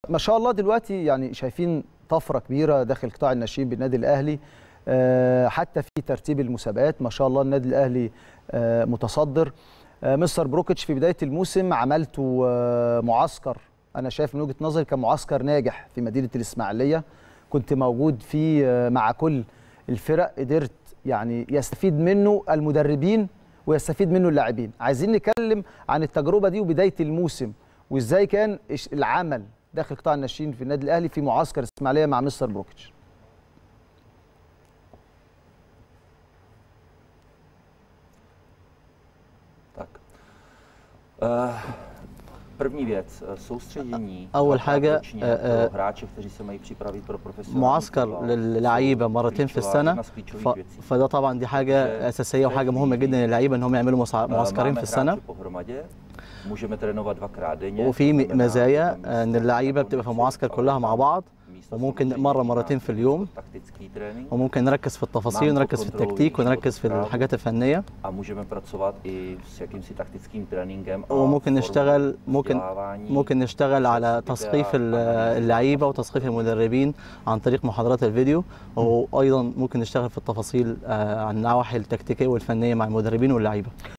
ما شاء الله دلوقتي يعني شايفين طفره كبيره داخل قطاع الناشئين بالنادي الاهلي آه، حتى في ترتيب المسابقات ما شاء الله النادي الاهلي آه، متصدر آه، مستر بروكيتش في بدايه الموسم عملته آه، معسكر انا شايف من وجهه نظري كان معسكر ناجح في مدينه الاسماعيليه كنت موجود فيه آه، مع كل الفرق قدرت يعني يستفيد منه المدربين ويستفيد منه اللاعبين عايزين نتكلم عن التجربه دي وبدايه الموسم وازاي كان إش- العمل داخل قطاع الناشئين في النادي الاهلي في معسكر الاسماعيليه مع مستر بروكيتش Tak. Eh, První věc, eh, soustředění. أول dvakrát حاجة، ročně eh, pro hráče, kteří se mají připravit pro profesionální معسكر fotbal, للعيبه jsou مرتين في klíčová- السنه jedna z klíčových ف... věcí. فده طبعا دي حاجه اساسيه وحاجه مهمه جدا للعيبه ان هم يعملوا مسع- Eh, معسكرين máme في السنه hráče pohromadě, můžeme trénovat dvakrát denně. وفي to م- znamená, مزايا máme ان místo اللعيبه na بتبقى في kondici, المعسكر ale كلها مع máme بعض místo وممكن samozřejmě مرة na مرتين في اليوم. taktický trénink وممكن نركز في التفاصيل نعم، ونركز في كنترول التكتيك ونركز في وتكرار. الحاجات الفنيه a můžeme pracovat i s jakýmsi taktickým tréninkem a وممكن formou نشتغل ممكن vzdělávání. ممكن نشتغل على تثقيف ال- اللعيبه وتثقيف المدربين عن طريق محاضرات الفيديو وايضا ممكن نشتغل في التفاصيل آه، عن النواحي التكتيكيه والفنيه مع المدربين واللعيبه